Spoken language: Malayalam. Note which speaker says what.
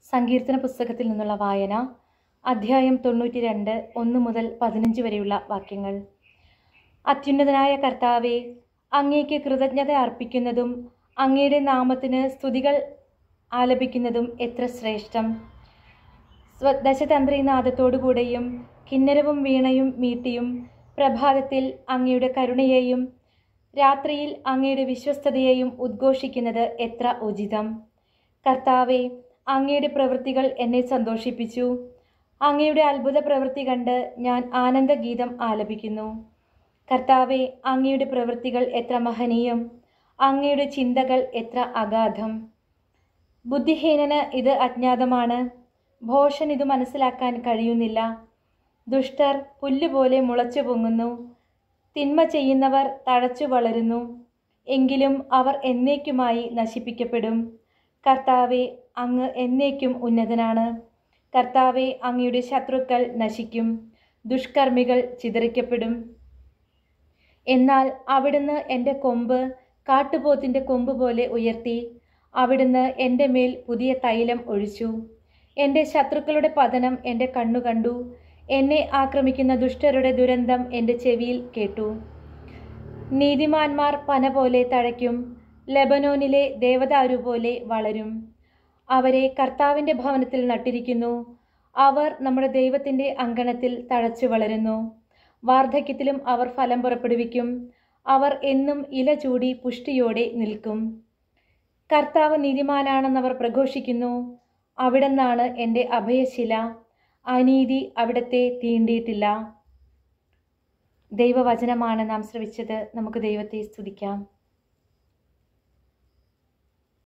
Speaker 1: സങ്കീർത്തന പുസ്തകത്തിൽ നിന്നുള്ള വായന അധ്യായം തൊണ്ണൂറ്റി രണ്ട് ഒന്ന് മുതൽ പതിനഞ്ച് വരെയുള്ള വാക്യങ്ങൾ അത്യുന്നതനായ കർത്താവെ അങ്ങേക്ക് കൃതജ്ഞത അർപ്പിക്കുന്നതും അങ്ങയുടെ നാമത്തിന് സ്തുതികൾ ആലപിക്കുന്നതും എത്ര ശ്രേഷ്ഠം സ്വ ദശതന്ത്രിനാദത്തോടുകൂടെയും കിന്നരവും വീണയും മീട്ടിയും പ്രഭാതത്തിൽ അങ്ങയുടെ കരുണയെയും രാത്രിയിൽ അങ്ങയുടെ വിശ്വസ്തതയെയും ഉദ്ഘോഷിക്കുന്നത് എത്ര ഉചിതം കർത്താവെ അങ്ങയുടെ പ്രവൃത്തികൾ എന്നെ സന്തോഷിപ്പിച്ചു അങ്ങയുടെ അത്ഭുത പ്രവൃത്തി കണ്ട് ഞാൻ ആനന്ദഗീതം ആലപിക്കുന്നു കർത്താവെ അങ്ങയുടെ പ്രവൃത്തികൾ എത്ര മഹനീയം അങ്ങയുടെ ചിന്തകൾ എത്ര അഗാധം ബുദ്ധിഹീനന് ഇത് അജ്ഞാതമാണ് ഭോഷൻ ഇത് മനസ്സിലാക്കാൻ കഴിയുന്നില്ല ദുഷ്ടർ പുല്ലുപോലെ മുളച്ചു പൊങ്ങുന്നു തിന്മ ചെയ്യുന്നവർ തഴച്ചു വളരുന്നു എങ്കിലും അവർ എന്നേക്കുമായി നശിപ്പിക്കപ്പെടും കർത്താവെ അങ്ങ് എന്നേക്കും ഉന്നതനാണ് കർത്താവെ അങ്ങയുടെ ശത്രുക്കൾ നശിക്കും ദുഷ്കർമ്മികൾ ചിതറിക്കപ്പെടും എന്നാൽ അവിടുന്ന് എൻ്റെ കൊമ്പ് കാട്ടുപോത്തിൻ്റെ കൊമ്പ് പോലെ ഉയർത്തി അവിടുന്ന് എൻ്റെ മേൽ പുതിയ തൈലം ഒഴിച്ചു എൻ്റെ ശത്രുക്കളുടെ പതനം എൻ്റെ കണ്ണു കണ്ടു എന്നെ ആക്രമിക്കുന്ന ദുഷ്ടരുടെ ദുരന്തം എൻ്റെ ചെവിയിൽ കേട്ടു നീതിമാന്മാർ പന പോലെ തഴയ്ക്കും ലെബനോനിലെ ദേവദാരു പോലെ വളരും അവരെ കർത്താവിൻ്റെ ഭവനത്തിൽ നട്ടിരിക്കുന്നു അവർ നമ്മുടെ ദൈവത്തിൻ്റെ അങ്കണത്തിൽ തഴച്ചു വളരുന്നു വാർദ്ധക്യത്തിലും അവർ ഫലം പുറപ്പെടുവിക്കും അവർ എന്നും ഇല ചൂടി പുഷ്ടിയോടെ നിൽക്കും കർത്താവ് നീതിമാനാണെന്നവർ പ്രഘോഷിക്കുന്നു അവിടെന്നാണ് എൻ്റെ അഭയശില അനീതി അവിടത്തെ തീണ്ടിയിട്ടില്ല ദൈവവചനമാണ് നാം ശ്രവിച്ചത് നമുക്ക് ദൈവത്തെ സ്തുതിക്കാം